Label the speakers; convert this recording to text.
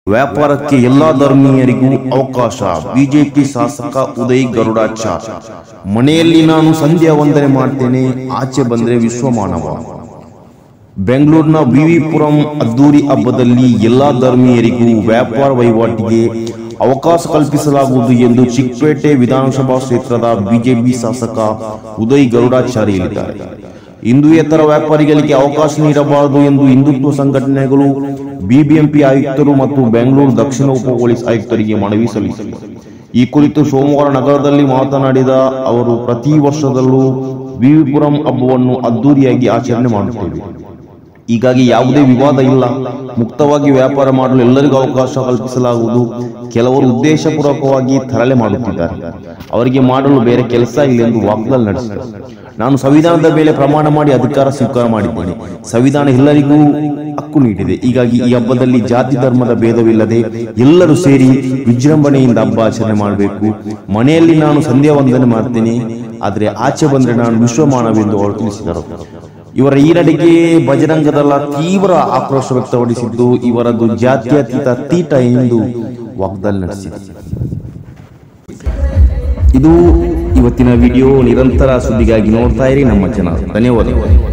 Speaker 1: ವ್ಯಾಪಾರಕ್ಕೆ ಎಲ್ಲಾ ಧರ್ಮೀಯರಿಗೂ ಅವಕಾಶ ಬಿಜೆಪಿ ಶಾಸಕ ಉದಯ್ ಗರುಡಾಚಾರ್ ಮನೆಯಲ್ಲಿ ನಾನು ಸಂಧ್ಯಾ ವಂದನೆ ಮಾಡ್ತೇನೆ ಆಚೆ ಬಂದ್ರೆ ವಿಶ್ವಮಾನವ ಬೆಂಗಳೂರಿನ ವಿವಿಪುರಂ ಅದ್ದೂರಿ ಹಬ್ಬದಲ್ಲಿ ಎಲ್ಲಾ ಧರ್ಮೀಯರಿಗೂ ವ್ಯಾಪಾರ ವಹಿವಾಟಿಗೆ ಅವಕಾಶ ಕಲ್ಪಿಸಲಾಗುವುದು ಎಂದು ಚಿಕ್ಕಪೇಟೆ ವಿಧಾನಸಭಾ ಕ್ಷೇತ್ರದ ಬಿಜೆಪಿ ಶಾಸಕ ಉದಯ್ ಗರುಡಾಚಾರ್ಯ ಹೇಳಿದ್ದಾರೆ ಹಿಂದೂಯೇತರ ವ್ಯಾಪಾರಿಗಳಿಗೆ ಅವಕಾಶ ನೀಡಬಾರದು ಎಂದು ಹಿಂದುತ್ವ ಸಂಘಟನೆಗಳು ಬಿಬಿಎಂಪಿ ಆಯುಕ್ತರು ಮತ್ತು ಬೆಂಗಳೂರು ದಕ್ಷಿಣ ಉಪ ಪೊಲೀಸ್ ಆಯುಕ್ತರಿಗೆ ಮನವಿ ಸಲ್ಲಿಸಿದರು ಈ ಕುರಿತು ಸೋಮವಾರ ನಗರದಲ್ಲಿ ಮಾತನಾಡಿದ ಅವರು ಪ್ರತಿ ವರ್ಷದಲ್ಲೂ ವಿವಿಪುರಂ ಹಬ್ಬವನ್ನು ಅದ್ದೂರಿಯಾಗಿ ಆಚರಣೆ ಮಾಡುತ್ತೇವೆ ಹೀಗಾಗಿ ಯಾವುದೇ ವಿವಾದ ಇಲ್ಲ ಮುಕ್ತವಾಗಿ ವ್ಯಾಪಾರ ಮಾಡಲು ಎಲ್ಲರಿಗೂ ಅವಕಾಶ ಕಲ್ಪಿಸಲಾಗುವುದು ಕೆಲವರು ಉದ್ದೇಶಪೂರ್ವಕವಾಗಿ ತರಲೆ ಮಾಡುತ್ತಿದ್ದಾರೆ ಅವರಿಗೆ ಮಾಡಲು ಬೇರೆ ಕೆಲಸ ಇಲ್ಲ ಎಂದು ವಾಗ್ದಾಳಿ ನಡೆಸಿದರು ನಾನು ಸಂವಿಧಾನದ ಮೇಲೆ ಪ್ರಮಾಣ ಮಾಡಿ ಅಧಿಕಾರ ಸ್ವೀಕಾರ ಮಾಡಿದ್ದೇನೆ ಸಂವಿಧಾನ ಎಲ್ಲರಿಗೂ ಹಕ್ಕು ನೀಡಿದೆ ಹೀಗಾಗಿ ಈ ಹಬ್ಬದಲ್ಲಿ ಜಾತಿ ಧರ್ಮದ ಭೇದವಿಲ್ಲದೆ ಎಲ್ಲರೂ ಸೇರಿ ವಿಜೃಂಭಣೆಯಿಂದ ಹಬ್ಬ ಆಚರಣೆ ಮಾಡಬೇಕು ಮನೆಯಲ್ಲಿ ನಾನು ಸಂಧ್ಯಾ ವಂದನೆ ಮಾಡ್ತೇನೆ ಆದರೆ ಆಚೆ ಬಂದ್ರೆ ನಾನು ವಿಶ್ವಮಾನವೆಂದು ಅವರು ತಿಳಿಸಿದರು ಇವರ ಈ ನಡೆಗೆ ಬಜರಂಗದಲ್ಲ ತೀವ್ರ ಆಕ್ರೋಶ ವ್ಯಕ್ತಪಡಿಸಿದ್ದು ಇವರದ್ದು ಜಾತ್ಯತೀತ ತೀಟ ಎಂದು ವಾಗ್ದಾಳಿ ನಡೆಸಿದೆ ಇದು ಇವತ್ತಿನ ವಿಡಿಯೋ ನಿರಂತರ ಸುದ್ದಿಗಾಗಿ ನೋಡ್ತಾ ಇರಿ ನಮ್ಮ ಚಾನಲ್ ಧನ್ಯವಾದಗಳು